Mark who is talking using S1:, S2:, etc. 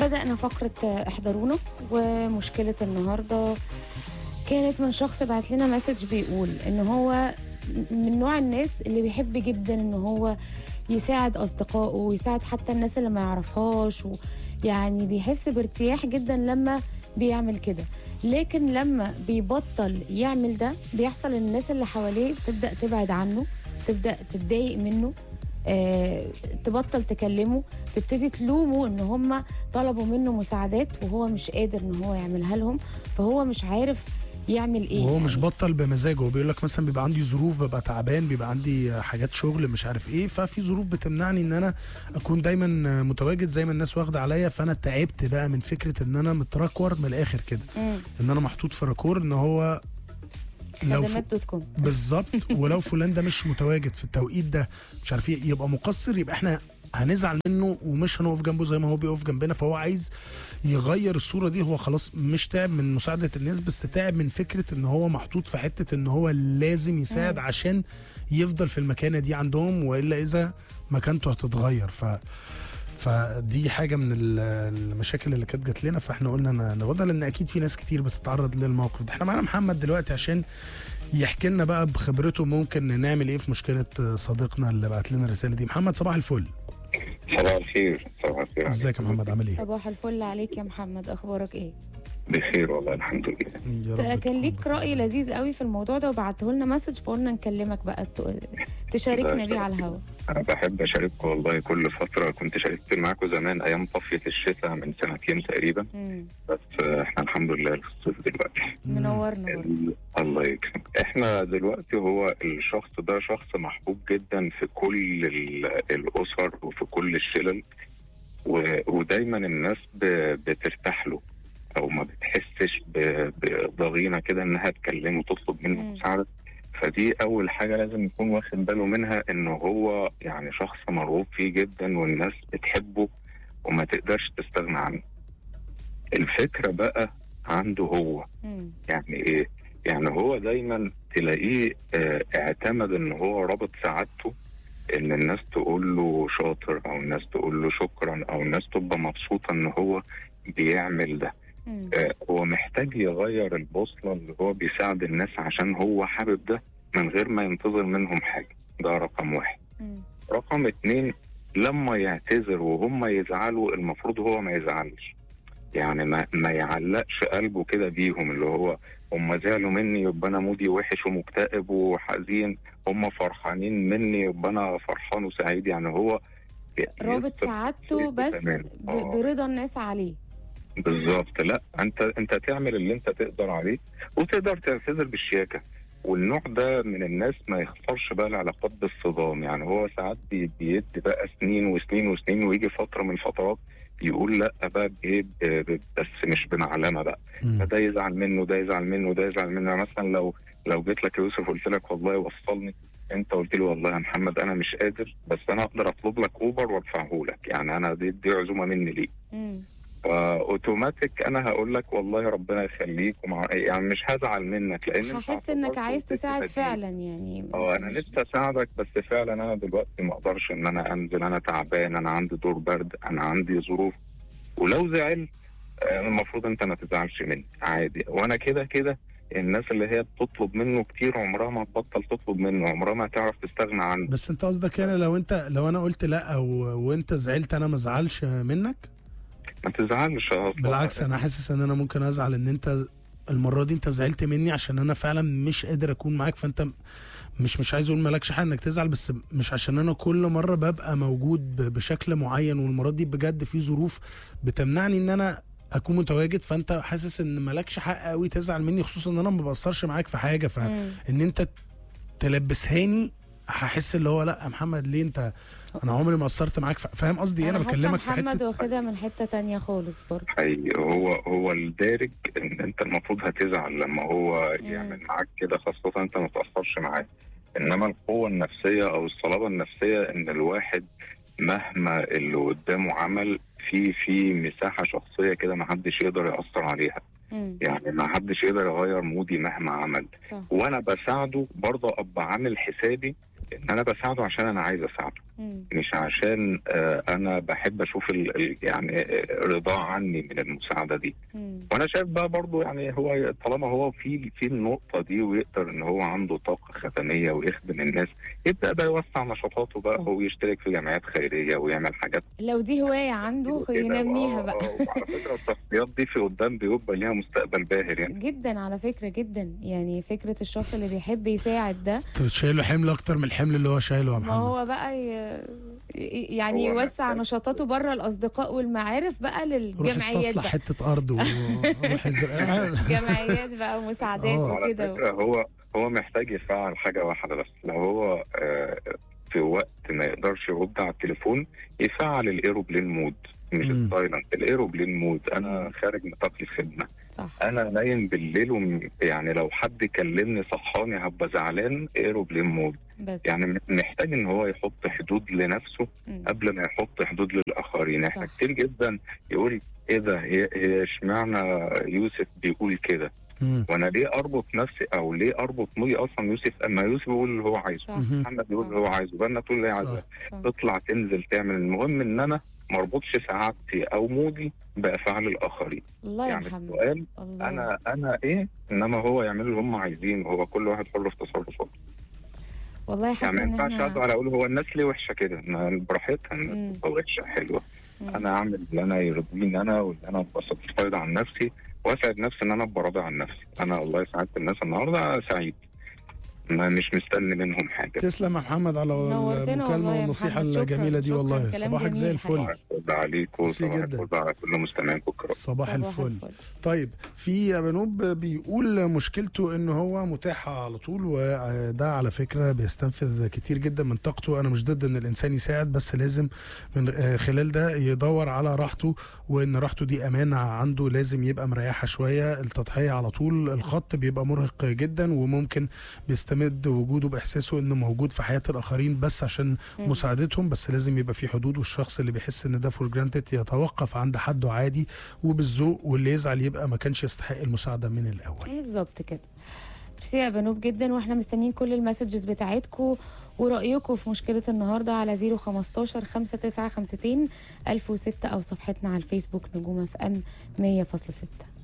S1: بدأنا فقرة احضرونا ومشكلة النهاردة كانت من شخص بعت لنا مسج بيقول ان هو من نوع الناس اللي بيحب جدا ان هو يساعد اصدقائه ويساعد حتى الناس اللي ما يعرفهاش ويعني بيحس بارتياح جدا لما بيعمل كده لكن لما بيبطل يعمل ده بيحصل ان الناس اللي حواليه بتبدا تبعد عنه تبدا تتضايق منه آه، تبطل تكلمه تبتدي تلومه ان هم طلبوا منه مساعدات وهو مش قادر ان هو يعملها لهم فهو مش عارف يعمل ايه
S2: وهو مش
S1: يعني.
S2: بطل بمزاجه هو بيقول لك مثلا بيبقى عندي ظروف ببقى تعبان بيبقى عندي حاجات شغل مش عارف ايه ففي ظروف بتمنعني ان انا اكون دايما متواجد زي ما الناس واخده عليا فانا تعبت بقى من فكره ان انا متراكور من الاخر كده
S1: مم.
S2: ان انا محطوط في راكور ان هو لو ف...
S1: خدمات دوت كوم
S2: بالظبط ولو فلان ده مش متواجد في التوقيت ده مش عارف ايه يبقى مقصر يبقى احنا هنزعل منه ومش هنقف جنبه زي ما هو بيقف جنبنا فهو عايز يغير الصوره دي هو خلاص مش تعب من مساعده الناس بس تعب من فكره ان هو محطوط في حته ان هو لازم يساعد عشان يفضل في المكانه دي عندهم والا اذا مكانته هتتغير ف فدي حاجه من ال- المشاكل اللي كانت جات لنا فاحنا قلنا ن- ناخدها لان اكيد في ناس كتير بتتعرض للموقف ده احنا معانا محمد دلوقتي عشان يحكي لنا بقى بخبرته ممكن نعمل ايه في مشكله صديقنا اللي بعت لنا الرساله دي محمد صباح الفل
S3: صباح الخير صباح الخير
S2: ازيك يا محمد عامل ايه
S1: صباح الفل عليك يا محمد اخبارك ايه
S3: بخير والله الحمد لله
S2: يا رب
S1: كان
S2: تكون
S1: ليك راي لذيذ قوي في الموضوع ده وبعته لنا مسج فقلنا نكلمك بقى ت- تشاركنا بيه على الهوا
S3: انا بحب اشارككم والله كل فتره كنت شاركت معاكم زمان ايام طفيه الشتاء من سنتين تقريبا
S1: مم.
S3: بس آه، احنا الحمد لله في الصيف دلوقتي
S1: منورنا برضه
S3: ال- الله يكرمك احنا دلوقتي هو الشخص ده شخص محبوب جدا في كل ال- الاسر وفي كل الشلل و- ودايما الناس ب- بترتاح له او ما بتحسش ب- بضغينه كده انها تكلمه وتطلب منه
S1: مم.
S3: مساعده فدي اول حاجه لازم يكون واخد باله منها انه هو يعني شخص مرغوب فيه جدا والناس بتحبه وما تقدرش تستغنى عنه الفكره بقى عنده هو
S1: مم.
S3: يعني ايه يعني هو دايما تلاقيه آه، اعتمد ان هو رابط سعادته ان الناس تقول له شاطر او الناس تقول له شكرا او الناس تبقى مبسوطه ان هو بيعمل ده
S1: مم.
S3: آه، هو محتاج يغير البوصله اللي هو بيساعد الناس عشان هو حابب ده من غير ما ينتظر منهم حاجه ده رقم واحد
S1: مم.
S3: رقم اتنين لما يعتذر وهم يزعلوا المفروض هو ما يزعلش يعني ما, ما يعلقش قلبه كده بيهم اللي هو هم زعلوا مني يبقى انا مودي وحش ومكتئب وحزين هم فرحانين مني يبقى انا فرحان وسعيد يعني هو
S1: رابط
S3: يثبت
S1: سعادته
S3: شخصيته
S1: بس
S3: تمام.
S1: ب-
S3: آه.
S1: برضا الناس عليه
S3: بالظبط لا انت انت تعمل اللي انت تقدر عليه وتقدر تعتذر بالشياكه والنوع ده من الناس ما يختارش بقى العلاقات بالصدام يعني هو ساعات بي- بيدي بقى سنين وسنين وسنين ويجي فتره من الفترات يقول لا بقى بايه ب- ب- بس مش بمعلمه بقى
S2: مم.
S3: فده يزعل منه ده يزعل منه ده يزعل منه يعني مثلا لو لو جيت لك يا يوسف قلت لك والله وصلني انت قلت لي والله يا محمد انا مش قادر بس انا اقدر اطلب لك اوبر وادفعه لك يعني انا دي, دي عزومه مني ليك
S1: مم.
S3: فاوتوماتيك انا هقول لك والله ربنا يخليك ومع يعني مش هزعل منك لان انت
S1: هحس انك
S3: اعتبرت
S1: عايز
S3: واديتني
S1: تساعد
S3: تدريب.
S1: فعلا يعني
S3: اه انا
S1: مش-
S3: نفسي اساعدك بس فعلا انا دلوقتي ما اقدرش ان انا انزل انا تعبان انا عندي دور برد انا عندي ظروف ولو زعلت آه، المفروض انت ما تزعلش مني عادي وانا كده كده الناس اللي هي بتطلب منه كتير عمرها ما تبطل تطلب منه عمرها ما تعرف تستغنى عنه
S2: بس انت قصدك يعني لو انت لو انا قلت لا و... وانت زعلت انا ما ازعلش منك
S3: ما تزعلش اصلا
S2: بالعكس انا حاسس ان انا ممكن ازعل ان انت المره دي انت زعلت مني عشان انا فعلا مش قادر اكون معاك فانت مش مش عايز اقول مالكش حق انك تزعل بس مش عشان انا كل مره ببقى موجود ب- بشكل معين والمرات دي بجد في ظروف بتمنعني ان انا اكون متواجد فانت حاسس ان مالكش حق قوي تزعل مني خصوصا ان انا ما بقصرش معاك في حاجه فان
S1: مم.
S2: انت تلبسهاني هحس اللي هو لا يا محمد ليه انت انا عمري ما قصرت معاك ف- فاهم قصدي ايه انا
S1: حاسة
S2: بكلمك في
S1: محمد
S2: حته
S1: واخدها من حته تانية خالص برضه
S3: حقيقي هو هو الدارج ان انت المفروض هتزعل لما هو
S1: مم.
S3: يعمل معاك كده خاصه انت ما تاثرش معاه انما القوه النفسيه او الصلابه النفسيه ان الواحد مهما اللي قدامه عمل في في مساحه شخصيه كده ما حدش يقدر ياثر عليها
S1: مم.
S3: يعني ما حدش يقدر يغير مودي مهما عمل
S1: صح
S3: وانا بساعده برضه ابقى عامل حسابي ان انا بساعده عشان انا عايز اساعده
S1: مم.
S3: مش عشان آه، انا بحب اشوف ال- ال- يعني آه، رضاه عني من المساعده دي
S1: مم.
S3: وانا شايف بقى برضو يعني هو طالما هو في في النقطه دي ويقدر ان هو عنده طاقه خدميه ويخدم الناس يبدا بقى يوسع نشاطاته بقى ويشترك في جمعيات خيريه ويعمل حاجات
S1: لو دي هوايه عنده
S3: وكده.
S1: ينميها
S3: آه،
S1: بقى
S3: آه، وعلى فكره الشخصيات دي في قدام بيبقى ليها مستقبل باهر يعني
S1: جدا على فكره جدا يعني فكره الشخص اللي بيحب يساعد ده
S2: انت شايله حمل اكتر من الحمل اللي هو شايله يا
S1: ما
S2: محمد
S1: هو بقى ي... ي- يعني
S3: هو
S1: يوسع
S3: محتاج-
S1: نشاطاته بره الاصدقاء والمعارف بقى
S2: روح
S1: للجمعيات
S2: استصلح
S1: بقى
S2: حته ارض وروح يزرع
S1: جمعيات بقى ومساعدات
S2: آه،
S3: على
S1: وكده
S3: فكره هو هو محتاج يفعل حاجه واحده بس لو هو آه، في وقت ما يقدرش يرد على التليفون يفعل الايروبلين مود مش
S2: مم.
S3: السايلنت الايروبلين مود انا خارج نطاق الخدمه
S1: صح
S3: انا نايم بالليل وم... يعني لو حد كلمني صحاني هبقى زعلان ايروبلين مود
S1: بس
S3: يعني محتاج ان هو يحط حدود لنفسه
S1: مم.
S3: قبل ما يحط حدود للاخرين احنا
S1: صح.
S3: كتير جدا يقول ايه ده هي هي اشمعنى يوسف بيقول كده
S2: مم.
S3: وانا ليه اربط نفسي او ليه اربط مودي اصلا يوسف اما يوسف بيقول اللي هو عايزه
S1: صح
S2: مهم.
S3: محمد بيقول
S1: صح.
S3: اللي هو عايزه بنا تقول اللي هي عايزه
S1: صح
S3: تطلع تنزل تعمل المهم ان انا ما اربطش سعادتي او مودي بافعال الاخرين
S1: الله يا
S3: يعني
S1: محمد
S3: السؤال
S1: الله
S3: انا انا ايه انما هو يعمل اللي هم عايزينه هو كل واحد حر في تصرفاته
S1: والله حاسه
S3: يعني ما
S1: ان
S3: ينفعش
S1: احنا
S3: ازعل اقول هو الناس ليه وحشه كده ما براحتها
S1: مم.
S3: الناس تبقى وحشه حلوه
S1: مم.
S3: انا اعمل اللي انا يرضيني انا واللي انا ابقى ساتسفايد عن نفسي واسعد نفسي ان انا ابقى راضي عن نفسي انا والله سعدت الناس النهارده سعيد ما مش مستني منهم حاجه
S2: تسلم يا محمد على
S1: نورتنا والله
S2: المكالمه
S1: يا
S2: والنصيحه
S1: محمد. شكراً،
S2: الجميله دي
S1: شكراً.
S2: والله
S1: كلام
S2: صباحك زي
S1: جميل
S2: الفل
S3: صباح الفل عليكم
S2: ميرسي
S3: صباح
S2: جداً.
S3: الفل على كل مستمعينكم الكرام
S2: صباح الفل
S1: الفل
S2: طيب في بنوب بيقول مشكلته ان هو متاح على طول وده على فكره بيستنفذ كتير جدا من طاقته انا مش ضد ان الانسان يساعد بس لازم من آه، خلال ده يدور على راحته وان راحته دي امانه عنده لازم يبقى مريحه شويه التضحيه على طول الخط بيبقى مرهق جدا وممكن بيستمد وجوده باحساسه انه موجود في حياه الاخرين بس عشان
S1: مم.
S2: مساعدتهم بس لازم يبقى في حدود والشخص اللي بيحس ان ده فور جرانتد يتوقف عند حده عادي وبالذوق واللي يزعل يبقى ما كانش يستحق المساعده من الاول
S1: بالظبط كده ميرسي يا بنوب جدا واحنا مستنيين كل المسجز بتاعتكم ورأيكم في مشكلة النهاردة على 015 5952 1006 أو صفحتنا على الفيسبوك نجوم اف ام 100.6